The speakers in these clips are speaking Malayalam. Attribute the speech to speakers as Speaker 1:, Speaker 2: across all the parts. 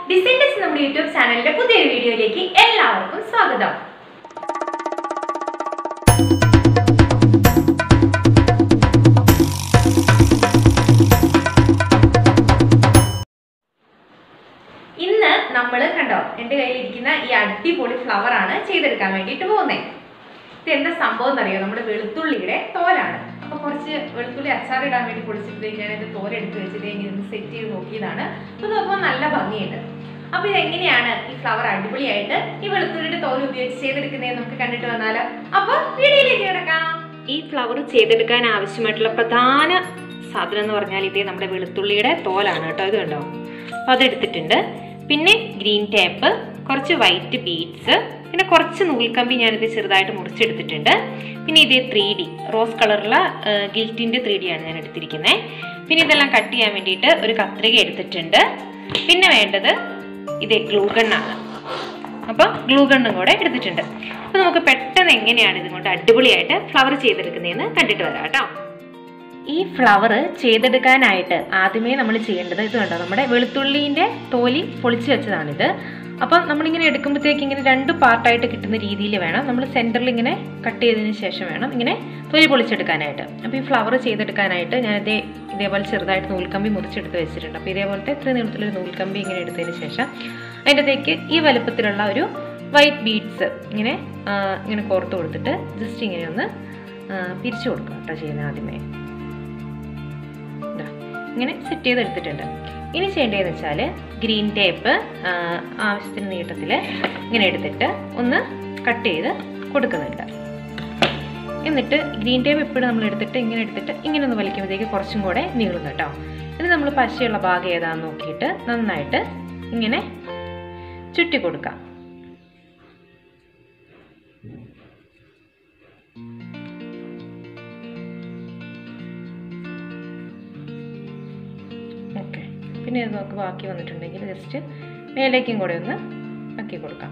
Speaker 1: ഡിസൈൻഡസ് നമ്മുടെ യൂട്യൂബ് ചാനലിന്റെ പുതിയൊരു വീഡിയോയിലേക്ക് എല്ലാവർക്കും സ്വാഗതം ഇന്ന് നമ്മൾ കണ്ടോ എൻ്റെ കയ്യിലിരിക്കുന്ന ഈ അടിപൊളി ഫ്ലവർ ആണ് ചെയ്തെടുക്കാൻ വേണ്ടിയിട്ട് പോകുന്നത് ഇത് എന്താ സംഭവം എന്നറിയോ നമ്മുടെ വെളുത്തുള്ളിയുടെ തോലാണ് അപ്പൊ കുറച്ച് വെളുത്തുള്ളി അച്ചാറിടാൻ വേണ്ടി പൊടിച്ചിട്ട് ഞാൻ ഇത് തോര എടുത്ത് വെച്ചിട്ട് ഇങ്ങനെ സെറ്റ് ചെയ്ത് നോക്കിയതാണ് അപ്പൊ നോക്കുമ്പോൾ നല്ല ഭംഗിയുണ്ട് അപ്പൊ ഇത് എങ്ങനെയാണ് ഈ ഫ്ലവർ അടിപൊളിയായിട്ട് ഈ വെളുത്തുള്ളിയുടെ തോൽ ഉപയോഗിച്ച് ചെയ്തെടുക്കുന്നത് നമുക്ക് കണ്ടിട്ട് വന്നാലോ അപ്പൊ വീഡിയോയിലേക്ക് കിടക്കാം ഈ ഫ്ലവർ ചെയ്തെടുക്കാൻ ആവശ്യമായിട്ടുള്ള പ്രധാന സാധനം എന്ന് പറഞ്ഞാൽ ഇതേ നമ്മുടെ വെളുത്തുള്ളിയുടെ തോലാണ് കേട്ടോ ഇത് കണ്ടോ അപ്പൊ അതെടുത്തിട്ടുണ്ട് പിന്നെ ഗ്രീൻ ടേപ്പ് കുറച്ച് വൈറ്റ് ബീഡ്സ് പിന്നെ കുറച്ച് നൂൽക്കമ്പി ഞാനിത് ചെറുതായിട്ട് മുറിച്ചെടുത്തിട്ടുണ്ട് പിന്നെ ഇതേ ത്രീ ഡി റോസ് കളറുള്ള ഗിൽറ്റിൻ്റെ ത്രീ ഡി ആണ് ഞാൻ എടുത്തിരിക്കുന്നത് പിന്നെ ഇതെല്ലാം കട്ട് ചെയ്യാൻ വേണ്ടിയിട്ട് ഒരു കത്രിക എടുത്തിട്ടുണ്ട് പിന്നെ വേണ്ടത് ഇതേ ഗ്ലൂഗണ്ണാണ് അപ്പം ഗ്ലൂഗണ്ണും കൂടെ എടുത്തിട്ടുണ്ട് അപ്പോൾ നമുക്ക് പെട്ടെന്ന് എങ്ങനെയാണ് ഇതുകൊണ്ട് അടിപൊളിയായിട്ട് ഫ്ലവർ ചെയ്തെടുക്കുന്നതെന്ന് കണ്ടിട്ട് വരാം കേട്ടോ ഈ ഫ്ലവർ ചെയ്തെടുക്കാനായിട്ട് ആദ്യമേ നമ്മൾ ചെയ്യേണ്ടത് ഇത് കണ്ടോ നമ്മുടെ വെളുത്തുള്ളീൻ്റെ തോലി പൊളിച്ച് വെച്ചതാണിത് അപ്പം നമ്മളിങ്ങനെ എടുക്കുമ്പോഴത്തേക്ക് ഇങ്ങനെ രണ്ട് പാർട്ടായിട്ട് കിട്ടുന്ന രീതിയിൽ വേണം നമ്മൾ സെൻറ്ററിൽ ഇങ്ങനെ കട്ട് ചെയ്തതിന് ശേഷം വേണം ഇങ്ങനെ തൊലി പൊളിച്ചെടുക്കാനായിട്ട് അപ്പോൾ ഈ ഫ്ലവർ ചെയ്തെടുക്കാനായിട്ട് ഞാൻ ഇതേ ഇതേപോലെ ചെറുതായിട്ട് നൂൽക്കമ്പി മുറിച്ചെടുത്ത് വെച്ചിട്ടുണ്ട് അപ്പോൾ ഇതേപോലത്തെ ഇത്ര നീളത്തിലൊരു നൂൽക്കമ്പി ഇങ്ങനെ എടുത്തതിന് ശേഷം അതിൻ്റെത്തേക്ക് ഈ വലുപ്പത്തിലുള്ള ഒരു വൈറ്റ് ബീഡ്സ് ഇങ്ങനെ ആ, ഇങ്ങനെ കോർത്ത് കൊടുത്തിട്ട് ജസ്റ്റ് ഇങ്ങനെ ഒന്ന് ആ, പിരിച്ചു കൊടുക്കുക കേട്ടോ ചെയ്യുന്നത് ആദ്യമേ ദാ, ഇങ്ങനെ സെറ്റ് ചെയ്തെടുത്തിട്ടുണ്ട് ഇനി ചെയ്യേണ്ടതെന്ന് വെച്ചാൽ ഗ്രീൻ ടേപ്പ് ആവശ്യത്തിന് നീട്ടത്തിൽ ഇങ്ങനെ എടുത്തിട്ട് ഒന്ന് കട്ട് ചെയ്ത് കൊടുക്കുന്നുണ്ട് എന്നിട്ട് ഗ്രീൻ ടേപ്പ് എപ്പോഴും നമ്മൾ എടുത്തിട്ട് ഇങ്ങനെ എടുത്തിട്ട് ഇങ്ങനെ ഒന്ന് വലിക്കുമ്പോഴത്തേക്ക് കുറച്ചും കൂടെ നീളും കേട്ടോ ഇത് നമ്മൾ പശയുള്ള ഭാഗം ഏതാണെന്ന് നോക്കിയിട്ട് നന്നായിട്ട് ഇങ്ങനെ ചുറ്റി കൊടുക്കാം ഓക്കെ പിന്നെ ഇത് നമുക്ക് ബാക്കി വന്നിട്ടുണ്ടെങ്കിൽ ജസ്റ്റ് മേലേക്കും കൂടെ ഒന്ന് ആക്കി കൊടുക്കാം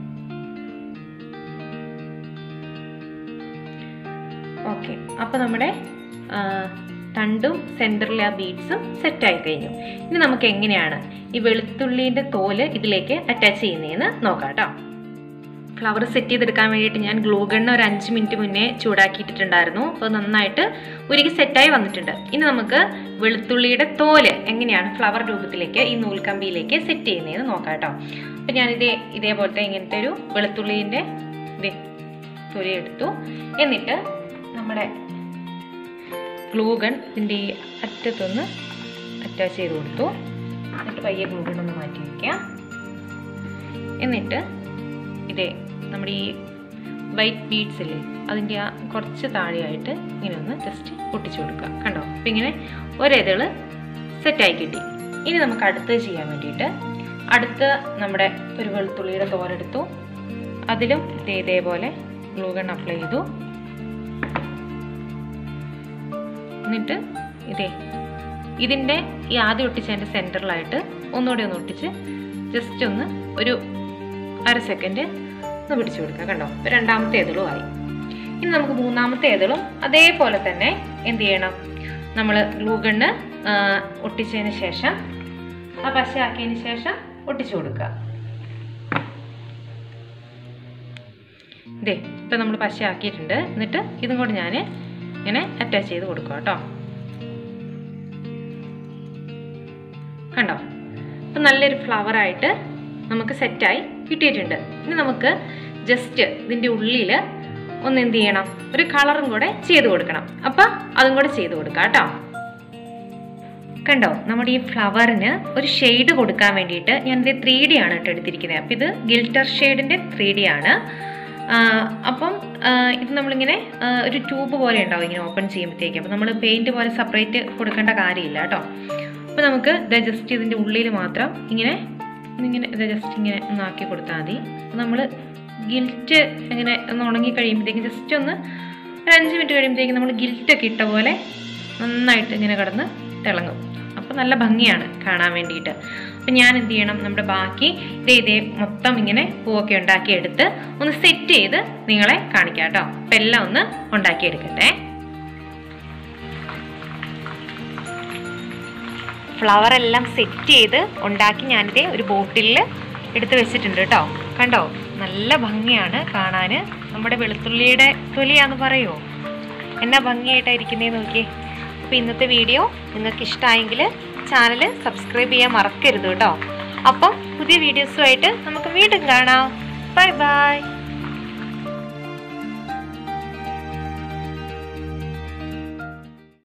Speaker 1: ഓക്കെ അപ്പോൾ നമ്മുടെ ആ, തണ്ടും സെൻറ്ററിലെ ആ ബീഡ്സും സെറ്റായി കഴിഞ്ഞു ഇനി നമുക്ക് എങ്ങനെയാണ് ഈ വെളുത്തുള്ളീൻ്റെ തോല് ഇതിലേക്ക് അറ്റാച്ച് ചെയ്യുന്നതെന്ന് നോക്കാം കേട്ടോ ഫ്ലവർ സെറ്റ് ചെയ്തെടുക്കാൻ വേണ്ടിയിട്ട് ഞാൻ ഗ്ലൂ ഗണ്ണ് ഒരു അഞ്ച് മിനിറ്റ് മുന്നേ ചൂടാക്കിയിട്ടുണ്ടായിരുന്നു അപ്പോൾ നന്നായിട്ട് ഉരുകി സെറ്റായി വന്നിട്ടുണ്ട് ഇനി നമുക്ക് വെളുത്തുള്ളിയുടെ തോല് എങ്ങനെയാണ് ഫ്ലവർ രൂപത്തിലേക്ക് ഈ നൂൽക്കമ്പിയിലേക്ക് സെറ്റ് ചെയ്യുന്നതെന്ന് നോക്കാം കേട്ടോ അപ്പം ഞാനിതേ ഇതേപോലത്തെ ഇങ്ങനത്തെ ഒരു വെളുത്തുള്ളീൻ്റെ ഇതേ തൊലി എടുത്തു എന്നിട്ട് നമ്മുടെ ഗ്ലൂ ഗൺ ഇതിൻ്റെ ഈ അറ്റത്തൊന്ന് അറ്റാച്ച് ചെയ്ത് കൊടുത്തു എന്നിട്ട് പയ്യെ ഗ്ലൂ ഗൺ ഒന്ന് മാറ്റി വയ്ക്കാം എന്നിട്ട് ഇതേ നമ്മുടെ ഈ വൈറ്റ് ബീഡ്സ് ഇല്ലേ അതിൻ്റെ ആ കുറച്ച് താഴെയായിട്ട് ഇങ്ങനെ ഒന്ന് ജസ്റ്റ് പൊട്ടിച്ചു കൊടുക്കുക കണ്ടോ അപ്പം ഇങ്ങനെ ഒരേതള് സെറ്റായി കിട്ടി ഇനി നമുക്ക് അടുത്തത് ചെയ്യാൻ വേണ്ടിയിട്ട് അടുത്ത നമ്മുടെ ഒരു വെളുത്തുള്ളിയുടെ തോരെടുത്തു അതിലും ഇതേ ഇതേപോലെ ഗ്ലൂ ഗൺ അപ്ലൈ ചെയ്തു എന്നിട്ട് ഇതേ ഇതിൻ്റെ ഈ ആദ്യം ഒട്ടിച്ചതിൻ്റെ സെൻറ്ററിലായിട്ട് ഒന്നുകൂടി ഒന്ന് ഒട്ടിച്ച് ജസ്റ്റ് ഒന്ന് ഒരു അര സെക്കൻഡ് ഒന്ന് പിടിച്ചു കൊടുക്കുക കണ്ടോ ഇപ്പൊ രണ്ടാമത്തെ ഏതളും ആയി ഇനി നമുക്ക് മൂന്നാമത്തെ ഏതളും അതേപോലെ തന്നെ എന്ത് ചെയ്യണം നമ്മൾ ഗ്ലൂഗണ്ണ് ഒട്ടിച്ചതിന് ശേഷം ആ പശ ആക്കിയതിന് ശേഷം ഒട്ടിച്ചു കൊടുക്കുക ഇതേ ഇപ്പം നമ്മൾ പശ ആക്കിയിട്ടുണ്ട് എന്നിട്ട് ഇതും കൂടി ഞാൻ ഇങ്ങനെ അറ്റാച്ച് ചെയ്ത് കൊടുക്കുക കേട്ടോ കണ്ടോ അപ്പം നല്ലൊരു ഫ്ലവറായിട്ട് നമുക്ക് സെറ്റായി കിട്ടിയിട്ടുണ്ട് ഇനി നമുക്ക് ജസ്റ്റ് ഇതിൻ്റെ ഉള്ളിൽ ഒന്ന് എന്ത് ചെയ്യണം ഒരു കളറും കൂടെ ചെയ്ത് കൊടുക്കണം അപ്പം അതും കൂടെ ചെയ്ത് കൊടുക്കാം കേട്ടോ കണ്ടോ നമ്മുടെ ഈ ഫ്ലവറിന് ഒരു ഷെയ്ഡ് കൊടുക്കാൻ വേണ്ടിയിട്ട് ഞാനിത് ത്രീ ഡി ആണ് കേട്ടോ എടുത്തിരിക്കുന്നത് അപ്പം ഇത് ഗിൽട്ടർ ഷെയ്ഡിൻ്റെ ത്രീ ഡി ആണ് ആ, അപ്പം ആ, ഇത് നമ്മളിങ്ങനെ ആ, ഒരു ട്യൂബ് പോലെ ഉണ്ടാവും ഇങ്ങനെ ഓപ്പൺ ചെയ്യുമ്പോഴത്തേക്ക് അപ്പം നമ്മൾ പെയിൻറ്റ് പോലെ സെപ്പറേറ്റ് കൊടുക്കേണ്ട കാര്യമില്ല കേട്ടോ അപ്പോൾ നമുക്ക് ഇത് ജസ്റ്റ് ഇതിൻ്റെ ഉള്ളിൽ മാത്രം ഇങ്ങനെ ഇങ്ങനെ ഇത് ജസ്റ്റ് ഇങ്ങനെ ഒന്ന് ആക്കി കൊടുത്താൽ മതി നമ്മൾ ഗിൽറ്റ് ഇങ്ങനെ ഒന്ന് ഉണങ്ങി കഴിയുമ്പോഴത്തേക്കും ജസ്റ്റ് ഒന്ന് ഒരു അഞ്ച് മിനിറ്റ് കഴിയുമ്പോഴത്തേക്കും നമ്മൾ ഗിൽറ്റൊക്കെ ഇട്ട പോലെ നന്നായിട്ട് ഇങ്ങനെ കിടന്ന് തിളങ്ങും അപ്പോൾ നല്ല ഭംഗിയാണ് കാണാൻ വേണ്ടിയിട്ട് അപ്പം ഞാൻ എന്ത് ചെയ്യണം നമ്മുടെ ബാക്കി ഇതേ ഇതേ മൊത്തം ഇങ്ങനെ പൂവൊക്കെ ഉണ്ടാക്കിയെടുത്ത് ഒന്ന് സെറ്റ് ചെയ്ത് നിങ്ങളെ കാണിക്കാം കേട്ടോ അപ്പം എല്ലാം ഒന്ന് ഉണ്ടാക്കിയെടുക്കട്ടെ ഫ്ലവർ എല്ലാം സെറ്റ് ചെയ്ത് ഉണ്ടാക്കി ഞാനിതേ ഒരു ബോട്ടിലിൽ എടുത്ത് വെച്ചിട്ടുണ്ട് കേട്ടോ കണ്ടോ നല്ല ഭംഗിയാണ് കാണാൻ നമ്മുടെ വെളുത്തുള്ളിയുടെ തൊലിയാന്ന് പറയുമോ എന്നാ ഭംഗിയായിട്ടായിരിക്കുന്നേ നോക്കിയേ അപ്പോൾ ഇന്നത്തെ വീഡിയോ നിങ്ങൾക്ക് ഇഷ്ടമായെങ്കിൽ ചാനൽ സബ്സ്ക്രൈബ് ചെയ്യാൻ മറക്കരുത് കേട്ടോ അപ്പം പുതിയ വീഡിയോസുമായിട്ട് നമുക്ക് വീണ്ടും കാണാം ബൈ ബൈ